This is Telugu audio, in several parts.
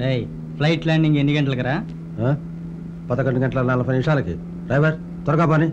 ఏయ్ ఫ్లైట్ ల్యాండింగ్ ఎన్ని గంటలకు రా ఆ? పదకొండు గంటల నలభై నిమిషాలకి డ్రైవర్ త్వరగా పని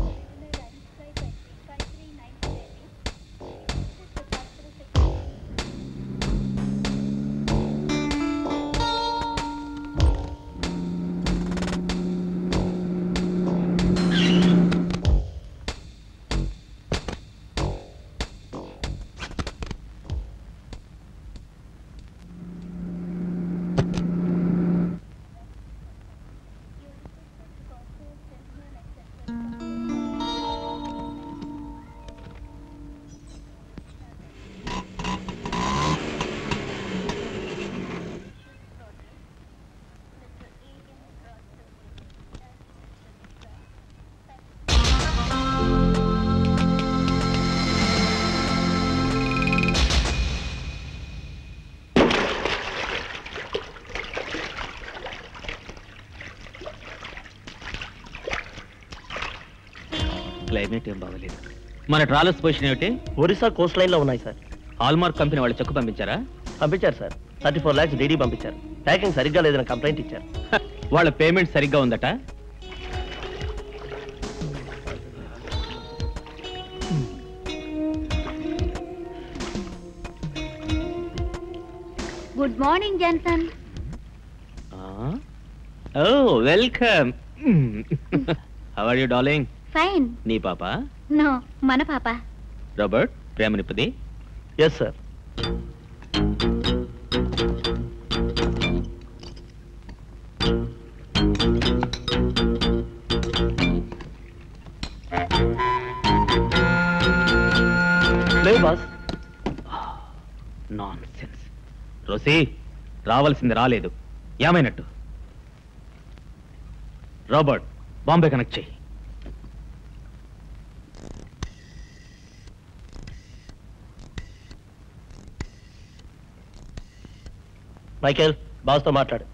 క్లైమేట్ ఏం బాగలేదు మన ట్రావెల్స్ పొజిషన్ ఏమిటి ఒరిస్సా కోస్ట్ లైన్ లో ఉన్నాయి సార్ హాల్మార్క్ కంపెనీ వాళ్ళు చెక్కు పంపించారా పంపించారు sir thirty four lakhs DD పంపించారు ప్యాకింగ్ సరిగ్గా లేదని కంప్లైంట్ ఇచ్చారు హ, వాళ్ళ పేమెంట్ సరిగ్గా ఉందట good morning Johnson oh welcome how are you darling fine నీ పాప నో మన పాప రాబర్ట్ ప్రేమనిపది ఎస్ సార్ లేదు బాస్ నాన్ సెన్స్ రోసీ రావాల్సింది రాలేదు ఏమైనట్టు రాబర్ట్ బాంబే కనెక్ట్ చేయి మైకేల్ బాస్తో మాట్లాడు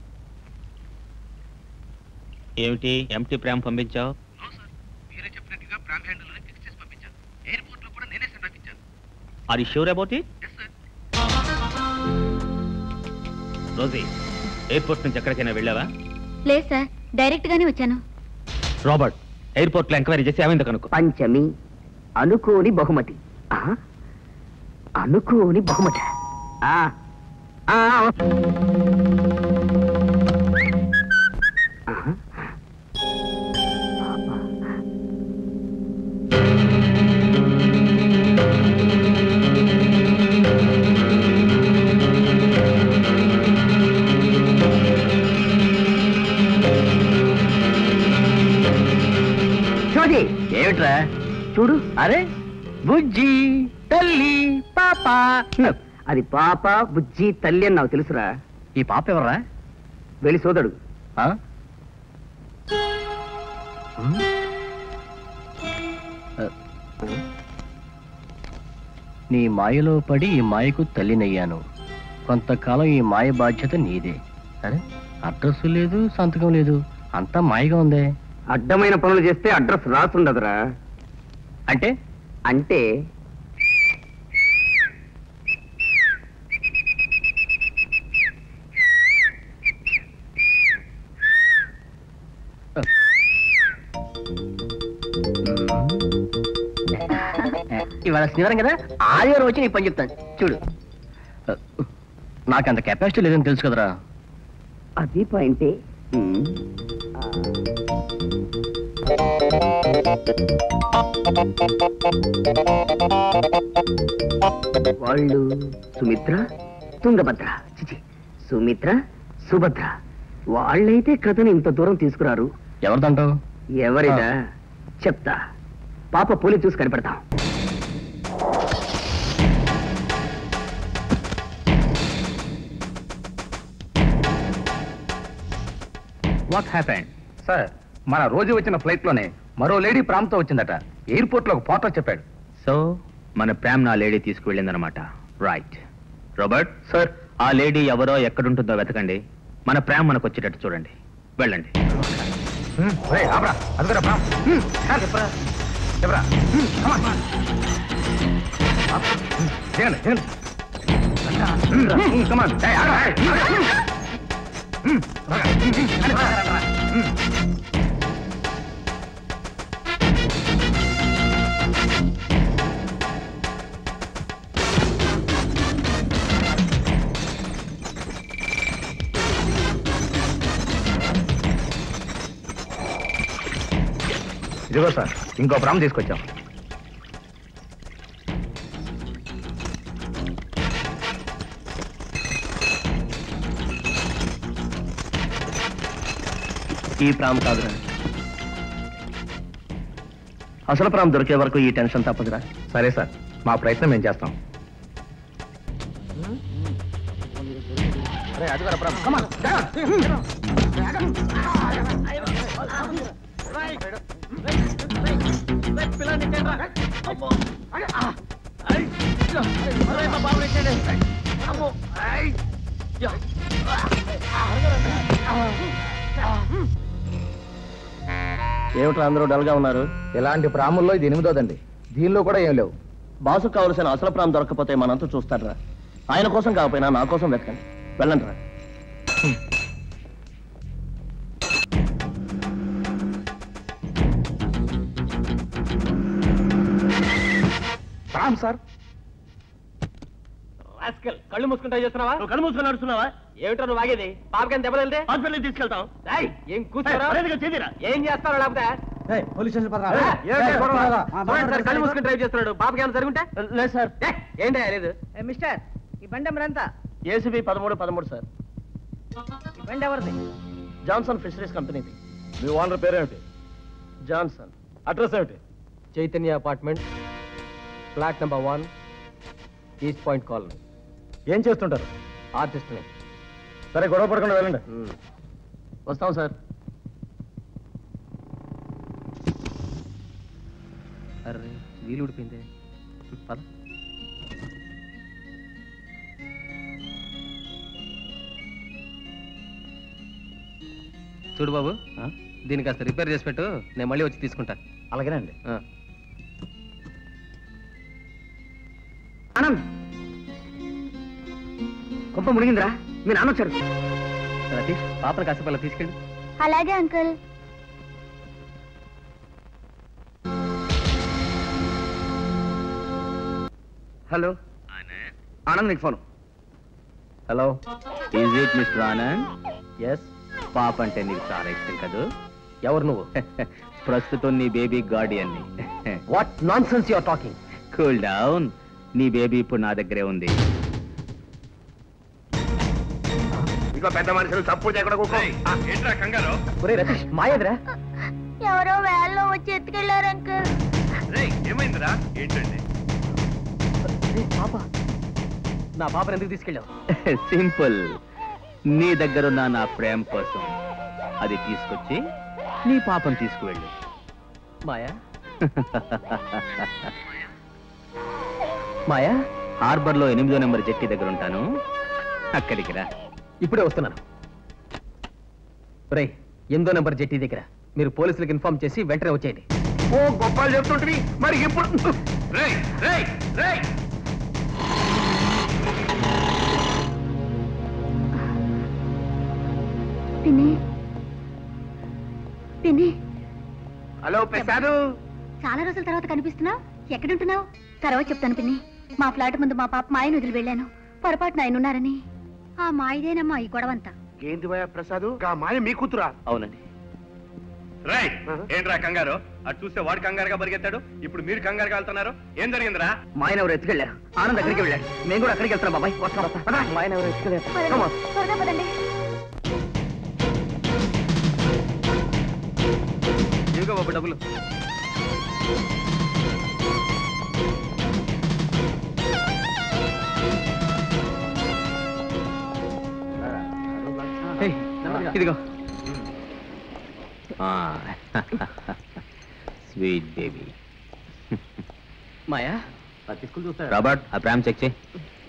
ఏమిటి ఎంటీ ప్రేమ పంపించావు are sure about it Rosie airport నుంచి ఎక్కడికైనా వెళ్ళావా లేదు సార్ డైరెక్ట్ గానే వచ్చాను రాబర్ట్ ఎయిర్పోర్ట్ లో ఎంక్వైరీ చేసి ఏమైందో కనుక్కో పంచమి అనుకోని బహుమతి ఆ? అనుకోని బహుమతి ఆ, ఆ, ఆహా. చూడి ఏమిట్రా చూడు అరే బుజ్జి తల్లి పాప అది పాప బుజ్జి తల్లి అని నాకు తెలుసురా ఈ పాప ఎవర్రా వెళ్ళి సోదడు నీ మాయలో పడి ఈ మాయకు తల్లినయ్యాను కొంతకాలం ఈ మాయ బాధ్యత నీదే అరే అడ్రస్ లేదు సంతకం లేదు అంతా మాయగా ఉందే అడ్డమైన పనులు చేస్తే అడ్రస్ రాసుండదురా అంటే అంటే ఇవాళ శనివారం కదా ఆదివారం వచ్చి నీ పని చెప్తాను చూడు నాకు అంత కెపాసిటీ లేదని తెలుసు కదరా అది పాయింటే వాళ్ళు సుమిత్ర తుంగభద్ర చిచి సుమిత్ర సుభద్ర వాళ్ళైతే కథను ఇంత దూరం తీసుకురారు ఎవరిదంటావు ఎవరిదా చెప్తా పాప పోలి చూసి కనిపెడతాం వాట్ హ్యాపెండ్ సార్ మన రోజు వచ్చిన ఫ్లైట్ లోనే మరో లేడీ ప్రాంతం వచ్చిందట ఎయిర్పోర్ట్ లో ఒక పోర్టర్ చెప్పాడు సో మన ప్రేమ్ నా లేడీ తీసుకువెళ్ళిందనమాట రైట్ రాబర్ట్ సార్ ఆ లేడీ ఎవరో ఎక్కడుంటుందో వెతకండి మన ప్రేమ మనకు వచ్చేటట్టు చూడండి వెళ్ళండి ఆబ్రా అదిగోరా ప్రాం హ్మ్, సార్, చెప్పరా చెప్పరా హ్మ్, come on. హ్మ్, దిగండి, దిగండి. హ్మ్, హ్మ్, come on. ఏయ్, ఆగ్రా, ఏయ్, ఆగ్రా. ఇదిగో సార్ ఇంకో ప్రామ్ తీసుకొచ్చాం ఈ ప్రామ్ కాదురా అసలు ప్రామ్ దొరికే వరకు ఈ టెన్షన్ తప్పదురా సరే సార్ మా ప్రయత్నం మేము చేస్తాం ఏమిట్రా అందరూ డల్గా ఉన్నారు ఇలాంటి ప్రాముల్లో ఇది ఎనిమిదోదండి దీనిలో కూడా ఏం లేవు బాసుకు కావలసిన అసలు ప్రాం దొరకకపోతే మనంతా చూస్తారా ఆయన కోసం కాకపోయినా నా కోసం వెతకండి వెళ్ళండి రా ప్రామ్ సార్ కళ్ళు మూసుకుంటా చేస్తున్నావా నువ్వు కళ్ళు మూసుకొని నడుస్తున్నావా ఏమిటో నువ్వు ఆగేది పాపకని దెబ్బలు హాస్పిటల్కి తీసుకెళ్తాం ఏయ్, ఏం కూర్చోరా చేదిరా ఏం చేస్తారో లేకపోతే పోలీస్ స్టేషన్ పదరా. ఏ, ఏయ్, గొడవ? పదరా. ఆ, చూడండి సార్, కళ్ళు మూసుకుని డ్రైవ్ చేస్తున్నాడు పాపకి ఏమైనా జరుగుంటే లేదు సార్ ఏ, ఏంటి లేదు మిస్టర్ ఈ బండి ఎంత ఏసీబీ పదమూడు పదమూడు సార్ ఈ బండి ఎవరిది జాన్సన్ ఫిషరీస్ కంపెనీది మీ ఓనర్ పేరేమిటి జాన్సన్ అడ్రస్ ఏమిటి Chaitanya apartment flat number one east point colony ఏం చేస్తుంటారు ఆర్టిస్ట్ని సరే గొడవ పడకుండా వెళ్ళండి వస్తాం సార్ అరే వీలు ఉడిపోయింది పద చూడు బాబు దీన్ని కాస్త రిపేర్ చేసి పెట్టు నేను మళ్ళీ వచ్చి తీసుకుంటా అలాగేనండి ఆ. ఆనంద్ కొంప మునిగిందిరా మీ నాన్న వచ్చారు రతీష్ పాపను కాసేపు అలా తీసుకెళ్ళి అలాగే అంకుల్ హలో ఆనంద్ నీకు phone hello is it mister Anand yes పాప అంటే నీకు చాలా ఇష్టం కదూ ఎవరు నువ్వు ప్రస్తుతం నీ baby guardian what nonsense your talking cool down నీ బేబీ ఇప్పుడు నా దగ్గరే ఉంది ఇంకో పెద్ద మనుషులు తప్పు చేయకుండా కూకో ఏంట్రా కంగారు ఒరే రతీష్ మాయద్రా ఎవరో వేళ్ళలో వచ్చి ఎత్తుకెళ్లారు అంకుల్ ఏమైందిరా ఏంటండి పాప నా పాపను ఎందుకు తీసుకెళ్ళావు సింపుల్ నీ దగ్గరున్న నా ప్రేమ కోసం అది తీసుకొచ్చి నీ పాపం తీసుకువెళ్ళు మాయా మాయా హార్బర్ లో ఎనిమిదో నెంబర్ జట్టి దగ్గర ఉంటాను అక్కడికి రా ఇప్పుడే వస్తున్నాను రే ఎనిమిదో నెంబర్ జెట్టి దగ్గర మీరు పోలీసులకు ఇన్ఫార్మ్ చేసి వెంటనే వచ్చేయండి ఓ గొప్పలు చెప్తుంటివి మరి ఇప్పుడు రేయ్ రేయ్ రేయ్ పిన్ని పిన్ని హలో ప్రసాదు చాలా రోజుల తర్వాత కనిపిస్తున్నావు ఎక్కడుంటున్నావు తర్వాత చెప్తాను పిన్ని మా ఫ్లాట్ ముందు మా పాప మాయను వదిలి వెళ్ళాను పొరపాటున ఆయన ఉన్నారని ఆ మాయదేనమ్మా ఈ గొడవంతా ఏంది భయ ప్రసాదు గా మాయ మీ కూతురా అవునండి రైట్ ఏంట్రా కంగారు అటు చూస్తే వాడు కంగారుగా పరిగెత్తాడు ఇప్పుడు మీరు కంగారుగా వెళ్తున్నారు ఏం జరిగిందిరా మా ఆయన ఎవరు ఎత్తుకెళ్ళారు ఆనంద్ దగ్గరికి వెళ్ళాడు మేము కూడా అక్కడికి వెళ్తున్నాం బాబాయ్ వస్తాం వస్తాం పద. మా ఆయన ఎవరు ఎత్తుకెళ్ళారు? పదండి, త్వరగా పదండి ఇదిగో బాబు డబ్బులు ఏయ్, ఇదిగో స్వీట్ బేబీ మాయా రాబర్ట్ ఆ ప్రేమ్ చెక్ చేయి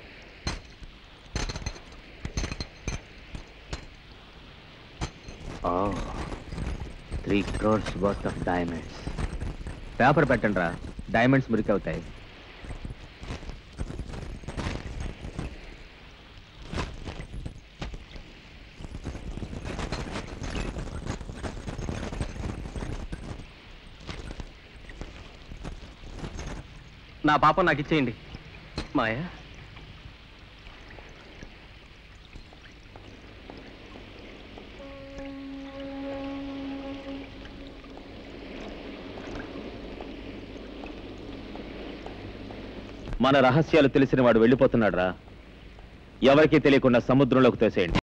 three crores worth of diamonds paper పెట్టండి రా డైమండ్స్ మురికి అవుతాయి నా పాప నాకు ఇచ్చేయండి మాయా మన రహస్యాలు తెలిసిన వాడు వెళ్ళిపోతున్నాడు రా ఎవరికీ తెలియకుండా సముద్రంలోకి తోసేయండి